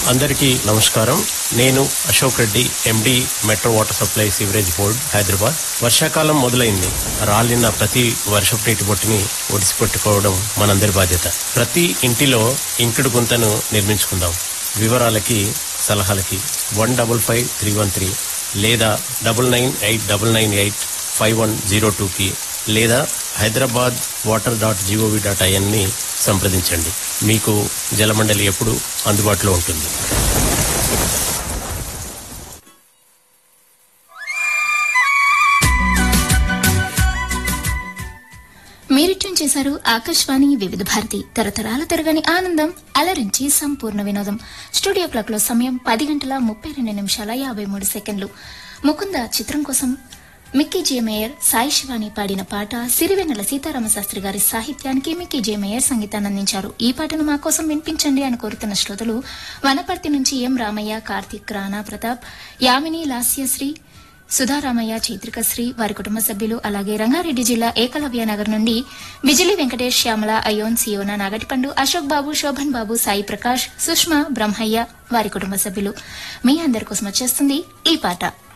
అందరికీ నమస్కారం నేను Ashok Reddy MD metro water supply sewerage board Hyderabad వర్షాకాలం మొదలైంది రాలిన ప్రతి వర్షపు నీటి బొట్టుని ఒడిసిపెట్టుకోవడం మనందరి బాధ్యత ప్రతి ఇంటిలో ఇంకుడు గుంతను నిర్మించుకుందాం వివరాలకి సలహాలకి one double five three one three లేదా double nine eight double nine eight five one zero టూకి లేదా Hyderabad water dot gov dot ఐఎన్ని సంప్రదించండి మీకు జలమండలి ఎప్పుడు అందుబాటులో ఉంటుంది మీరు ట్యూన్ చేశారు ఆకాశవాణి వివిధ భారతి తరతరాల తరగని ఆనందం అలరించి సంపూర్ణ వినోదం స్టూడియో క్లాక్ లో సమయం పది గంటల ముప్పై రెండు నిమిషాల యాభై మూడు సెకండ్లు ముకుంద చిత్రం కోసం Mickey J Meyer Sai Shivani పాడిన పాట సిరివెన్నెల సీతారామ శాస్త్రి గారి సాహిత్యానికి మిక్కీ జే మేయర్ సంగీతాన్ని అందించారు ఈ పాటను మా కోసం వినిపించండి అని కోరుతున్న శ్రోతలు వనపర్తి నుంచి ఎం రామయ్య కార్తిక్ రాణా ప్రతాప్ యామిని లాస్యశ్రీ సుధారామయ్య చైత్రికశ్రీ వారి కుటుంబ సభ్యులు అలాగే రంగారెడ్డి జిల్లా ఏకలవ్య నగర్ నుండి బిజిలి వెంకటేష్ శ్యామల అయోన్ సియోన నాగటిపండు అశోక్ బాబు శోభన్ బాబు సాయి ప్రకాష్ సుష్మా బ్రహ్మయ్య వారి కుటుంబ సభ్యులు మీ అందరి కోసం వచ్చేస్తుంది ఈ పాట